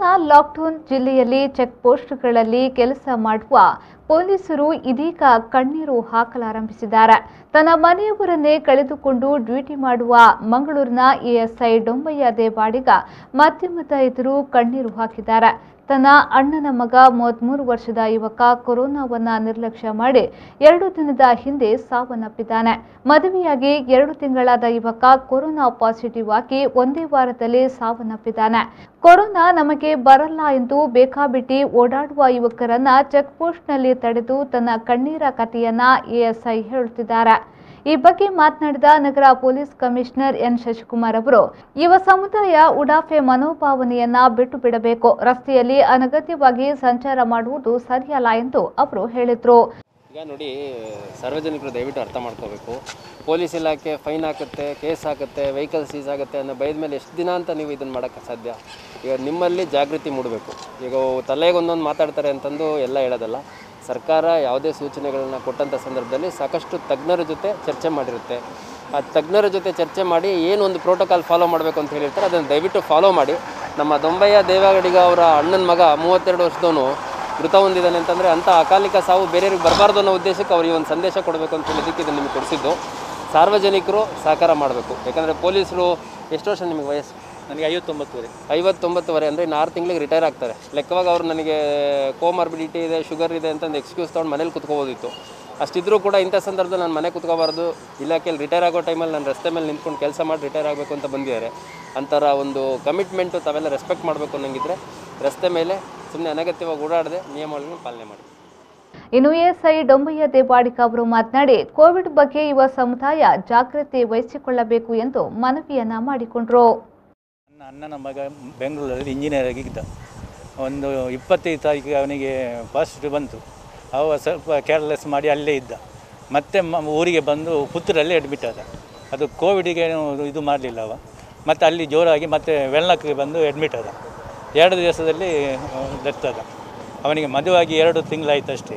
corona lockdown ಜಿಲ್ಲೆಯಲ್ಲಿ check ಪೋಸ್ಟ್ಗಳಲ್ಲಿ ಕೆಲಸ ಮಾಡುವ ಪೊಲೀಸರು ಇದೀಗ ಕಣ್ಣೀರು ಹಾಕಲಾರಂಭಿಸಿದ್ದಾರೆ ತನ್ನ ಮನೆಯವರನ್ನೇ ಕಳೆದುಕೊಂಡು ಡ್ಯೂಟಿ ಮಾಡುವ ಮಂಗಳೂರಿನ ಎಎಸ್ಐ ಡೊಂಬಯ್ಯ ದೇವಾಡಿಗ ಮಾಧ್ಯಮದ ಎದುರು ಕಣ್ಣೀರು ಹಾಕಿದ್ದಾರೆ ತನ್ನ ಅಣ್ಣನ ಮಗ ಮೂವತ್ಮೂರು ವರ್ಷದ ಯುವಕ ಕೊರೋನಾವನ್ನ ನಿರ್ಲಕ್ಷ್ಯ ಮಾಡಿ ಎರಡು ದಿನದ ಹಿಂದೆ ಸಾವನ್ನಪ್ಪಿದ್ದಾನೆ ಮದುವೆಯಾಗಿ ಎರಡು ತಿಂಗಳಾದ ಯುವಕ ಕೊರೋನಾ ಪಾಸಿಟಿವ್ ಆಗಿ ಒಂದೇ ವಾರದಲ್ಲಿ ಸಾವನ್ನಪ್ಪಿದ್ದಾನೆ ಕೊರೋನಾ ನಮಗೆ ಬರಲ್ಲ ಎಂದು ಬೇಕಾಬಿಟ್ಟಿ ಓಡಾಡುವ ಯುವಕರನ್ನ ಚೆಕ್ ಪೋಸ್ಟ್ನಲ್ಲಿ ತಡೆದು ತನ್ನ ಕಣ್ಣೀರ ಕಥೆಯನ್ನ ಎಎಸ್ಐ ಹೇಳುತ್ತಿದ್ದಾರೆ ಈ ಬಗ್ಗೆ ಮಾತನಾಡಿದ ನಗರ ಪೊಲೀಸ್ ಕಮಿಷನರ್ ಎನ್ ಶಶಿಕುಮಾರ್ ಅವರು ಯುವ ಸಮುದಾಯ ಉಡಾಫೆ ಮನೋಭಾವನೆಯನ್ನ ಬಿಟ್ಟು ಬಿಡಬೇಕು ರಸ್ತೆಯಲ್ಲಿ ಅನಗತ್ಯವಾಗಿ ಸಂಚಾರ ಮಾಡುವುದು ಸರಿಯಲ್ಲ ಎಂದು ಅವರು ಹೇಳಿದ್ರು ಈಗ ನೋಡಿ ಸಾರ್ವಜನಿಕರು ದಯವಿಟ್ಟು ಅರ್ಥ ಮಾಡ್ಕೋಬೇಕು ಪೊಲೀಸ್ ಇಲಾಖೆ ಫೈನ್ ಹಾಕುತ್ತೆ ಕೇಸ್ ಹಾಕುತ್ತೆ ವೆಹಿಕಲ್ ಸೀಸ್ ಆಗುತ್ತೆ ಅನ್ನೋ ಭಯದ ಮೇಲೆ ಎಷ್ಟು ದಿನ ಅಂತ ನೀವು ಇದನ್ನು ಮಾಡೋಕ್ಕೆ ಸಾಧ್ಯ ಈಗ ನಿಮ್ಮಲ್ಲಿ ಜಾಗೃತಿ ಮೂಡಬೇಕು ಈಗ ತಲೆಗೆ ಒಂದೊಂದು ಮಾತಾಡ್ತಾರೆ ಅಂತಂದು ಎಲ್ಲ ಹೇಳೋದಲ್ಲ ಸರ್ಕಾರ ಯಾವುದೇ ಸೂಚನೆಗಳನ್ನ ಕೊಟ್ಟಂಥ ಸಂದರ್ಭದಲ್ಲಿ ಸಾಕಷ್ಟು ತಜ್ಞರ ಜೊತೆ ಚರ್ಚೆ ಮಾಡಿರುತ್ತೆ ಆ ತಜ್ಞರ ಜೊತೆ ಚರ್ಚೆ ಮಾಡಿ ಏನು ಒಂದು ಪ್ರೋಟೋಕಾಲ್ ಫಾಲೋ ಮಾಡಬೇಕು ಅಂತ ಹೇಳಿರ್ತಾರೆ ಅದನ್ನು ದಯವಿಟ್ಟು ಫಾಲೋ ಮಾಡಿ ನಮ್ಮ ದೊಂಬಯ್ಯ ದೇವಾಗಡಿಗ ಅವರ ಅಣ್ಣನ ಮಗ ಮೂವತ್ತೆರಡು ವರ್ಷದವನು ಮೃತ ಹೊಂದಿದ್ದಾನೆ ಅಂತಂದರೆ ಅಂಥ ಅಕಾಲಿಕ ಸಾವು ಬೇರೆಯವ್ರಿಗೆ ಬರಬಾರ್ದು ಅನ್ನೋ ಉದ್ದೇಶಕ್ಕೆ ಅವ್ರಿಗೆ ಒಂದು ಸಂದೇಶ ಕೊಡಬೇಕು ಅಂತ ಹೇಳಿದ್ದಕ್ಕೆ ಇದನ್ನು ನಿಮಗೆ ಕೊಡಿಸಿದ್ದು ಸಾರ್ವಜನಿಕರು ಸಹಕಾರ ಮಾಡಬೇಕು ಯಾಕಂದರೆ ಪೊಲೀಸರು ಎಷ್ಟು ವರ್ಷ ನಿಮಗೆ ವಯಸ್ಸು ನನಗೆ ಐವತ್ತೊಂಬತ್ತುವರೆ ಐವತ್ತೊಂಬತ್ತುವರೆ ಅಂದರೆ ಇನ್ನು ಆರು ತಿಂಗಳಿಗೆ ರಿಟೈರ್ ಆಗ್ತಾರೆ ಲೆಕ್ಕವಾಗ ಅವ್ರು ನನಗೆ ಕೋಮಾರ್ಬಿಡಿಟಿ ಇದೆ ಶುಗರ್ ಇದೆ ಅಂತಂದು ಎಕ್ಸ್ಕ್ಯೂಸ್ ತೊಗೊಂಡು ಮನೇಲಿ ಕುತ್ಕೋಬೋದಿತ್ತು ಅಷ್ಟಿದ್ರೂ ಕೂಡ ಇಂಥ ಸಂದರ್ಭದಲ್ಲಿ ನಾನು ಮನೆ ಕುತ್ಕೋಬಾರ್ದು ಇಲಾಖೆಯಲ್ಲಿ ರಿಟೈರ್ ಆಗೋ ಟೈಮಲ್ಲಿ ನಾನು ರಸ್ತೆ ಮೇಲೆ ನಿಂತ್ಕೊಂಡು ಕೆಲಸ ಮಾಡಿ ರಿಟೈರ್ ಆಗಬೇಕು ಅಂತ ಬಂದಿದ್ದಾರೆ ಅಂಥರ ಒಂದು ಕಮಿಟ್ಮೆಂಟು ತಾವೆಲ್ಲ ರೆಸ್ಪೆಕ್ಟ್ ಮಾಡಬೇಕು ಅನ್ನಂಗಿದ್ರೆ ರಸ್ತೆ ಮೇಲೆ ಸುಮ್ಮನೆ ಅನಗತ್ಯವಾಗಿ ಓಡಾಡದೆ ನಿಯಮಗಳನ್ನು ಪಾಲನೆ ಮಾಡಿ ಇನ್ನು ಎಎಸ್ಐ ಡೊಂಬಯ್ಯ ದೇವಾಡಿಕ ಅವರು ಮಾತನಾಡಿ ಕೋವಿಡ್ ಬಗ್ಗೆ ಯುವ ಸಮುದಾಯ ಜಾಗೃತಿ ವಹಿಸಿಕೊಳ್ಳಬೇಕು ಎಂದು ಮನವಿಯನ್ನ ಮಾಡಿಕೊಂಡ್ರು ನನ್ನ ಅಣ್ಣನ ಮಗ ಬೆಂಗಳೂರಲ್ಲಿ ಇಂಜಿನಿಯರ್ ಆಗಿ ಇದ್ದ ಒಂದು ಇಪ್ಪತ್ತೈದು ತಾರೀಕಿಗೆ ಅವನಿಗೆ ಪಾಸಿಟಿವ್ ಬಂತು ಅವ ಸ್ವಲ್ಪ ಕೇರ್ಲೆಸ್ ಮಾಡಿ ಅಲ್ಲೇ ಇದ್ದ ಮತ್ತೆ ಮ- ಊರಿಗೆ ಬಂದು ಪುತ್ತೂರಲ್ಲಿ ಅಡ್ಮಿಟ್ ಆದ ಅದು ಕೋವಿಡಿಗೆ ಏನು ಇದು ಮಾಡಲಿಲ್ಲ ಅವ ಮತ್ತು ಅಲ್ಲಿ ಜೋರಾಗಿ ಮತ್ತೆ ವೆಲ್ನಕ್ಕೆ ಬಂದು ಅಡ್ಮಿಟ್ ಆದ ಎರಡು ದಿವಸದಲ್ಲಿ ಡೆತ್ ಆದ ಅವನಿಗೆ ಮದುವಾಗಿ ಎರಡು ತಿಂಗಳಾಯ್ತು ಅಷ್ಟೇ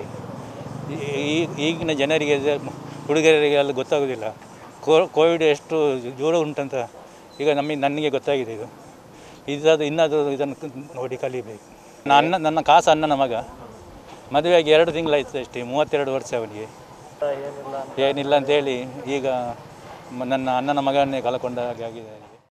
ಈ- ಈ- ಈಗಿನ ಜನರಿಗೆ ಇದು ಹುಡುಗರಿಗೆ ಎಲ್ಲ ಗೊತ್ತಾಗೋದಿಲ್ಲ ಕೋ- ಕೋವಿಡ್ ಎಷ್ಟು ಜೋರ ಉಂಟಂತ ಈಗ ನಮಗೆ ನನಗೆ ಗೊತ್ತಾಗಿದೆ ಇದು ಇದಾದ ಇನ್ನಾದರೂ ಇದನ್ನು ಕ- ನೋಡಿ ಕಲಿಬೇಕು ನನ್ನ ನನ್ನ ಕಾಸು ಅಣ್ಣನ ಮಗ ಮದುವೆಯಾಗಿ ಎರಡು ತಿಂಗಳಾಯ್ತು ಅಷ್ಟೇ ಮೂವತ್ತೆರಡು ವರ್ಷ ಅವನಿಗೆ ಏನಿಲ್ಲ ಅಂತೇಳಿ ಈಗ ಮ- ನನ್ನ ಅಣ್ಣನ ಮಗನ್ನೇ ಕಳ್ಕೊಂಡ ಹಾಗೆ ಆಗಿದೆ